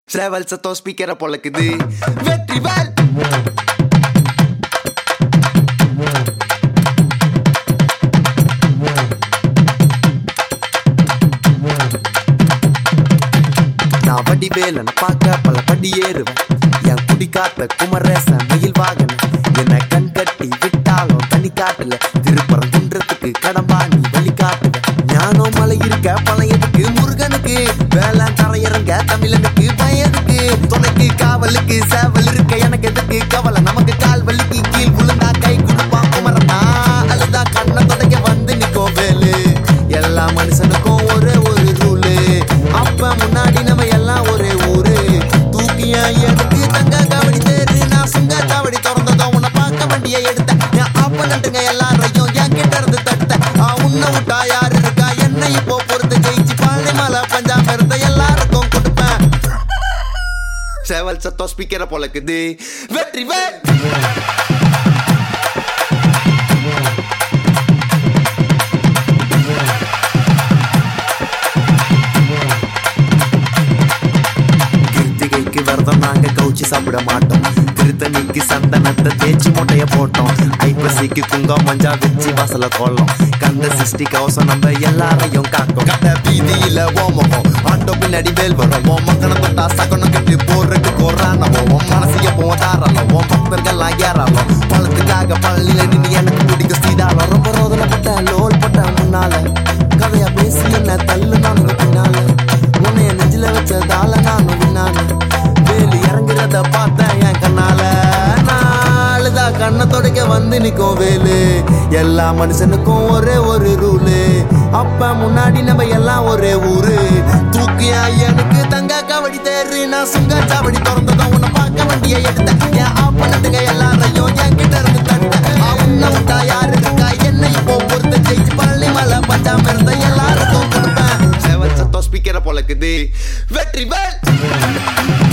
travel சத்தம் ஸ்பீக்கரை பொழக்குது வெற்றி வேல் நான் வடி வேலனை பார்க்க பல படி ஏறுவேன் என் குடி காத்த குமரேசன் மயில் வாகன என்னை கண் கட்டி விட்டாலும் தனி காட்டுல திருப்பரம் குன்றத்துக்கு கடம்பா நீ வழி காட்டுவேன் ஞானம் மலை இருக்க பழையதுக்கு முருகனுக்கு வேளாண் தரையிறங்க தமிழனுக்கு பயதுக்கு துணைக்கு காவலுக்கு சேவல் இருக்க எனக்கு எதுக்கு கவலை நமக்கு கால் வலிக்கு கீழ் விழுந்தா கை கொடுப்பான் குமரனா அழுதா கண்ணை தொடங்க வந்து நிற்கும் வேலு எல்லா மனுஷனுக்கும் ஒரே ஒரு ரூலு அப்ப முன்னாடி நம்ம எல்லாம் ஒரே ஊரு தூக்கிய எனக்கு தங்க காவடி தேரு நான் சுங்க காவடி திறந்ததும் உன்னை பார்க்க வண்டியை எடுத்தேன் என் அப்ப நட்டுங்க எல்லாரையும் என் கிட்ட இருந்து தட்ட உன்னை விட்டா யாரு இருக்கா என்னை இப்போ பொறுத்து ஜெயிச்சு பழனி மலை பஞ்சாம இருந்த எல்லாருக்கும் கொடுப்பேன் சேவல் சத்தம் ஸ்பீக்கரை பொழக்குது வெற்றி வேல் கிருத்திகைக்கு விரதம் நாங்க கவுச்சி சாப்பிட மாட்டோம் திருத்தணிக்கு சந்தனத்தை தேய்ச்சி மூட்டைய போட்டோம் ஐப்பசிக்கு குங்கம் மஞ்சா வச்சு வாசல கோலம் கந்த சிருஷ்டி கவசம் நம்ம எல்லாரையும் காக்கும் கட்ட வீதியில ஓமகம் ஆட்டோ பின்னாடி வேல் வரும் ஓ மக்கனை தொட்டா சகனம் கட்டி போறதுக்கு கோரானவோ உன் மனசைய போதாரலாம் உன் பக்தர்கள்லாம் ஏறாலும் பழத்துக்காக பள்ளியில நின்று எனக்கு பிடிக்கும் சீதாலம் ரொம்ப ரோதனைப்பட்ட லோல் பட்ட முன்னால கதையா பேசி என்ன தள்ளு நான் பின்னால உன்னைய நெஞ்சில வச்சதால நான் பின்னால வேலு இறங்குறத பார்த்தேன் என் கண்ணால நாளுதா கண்ணை தொடக்க வந்து நிற்கும் வேலு எல்லா மனுஷனுக்கும் ஒரே ஒரு ரூலு அப்ப முன்னாடி நம்ம எல்லாம் ஒரே ஊரு தூக்கியா எனக்கு தங்க கவடி தேரு நான் சுங்க சாவடி திறந்ததும் உன்னை பார்க்க வண்டியை எடுத்தேன் என் ஆப்ப நட்டுங்க எல்லாரையும் என் கிட்ட இருந்து தடுத்தேன் உன்னை விட்டா யாரு இருக்கா என்னை இப்போ பொறுத்த ஜெயிச்சு பழனி மலை பஞ்சாம இருந்த எல்லாருக்கும் கொடுப்பேன் செவன் சத்தம் ஸ்பீக்கரை பொழக்குது வெற்றி வேல்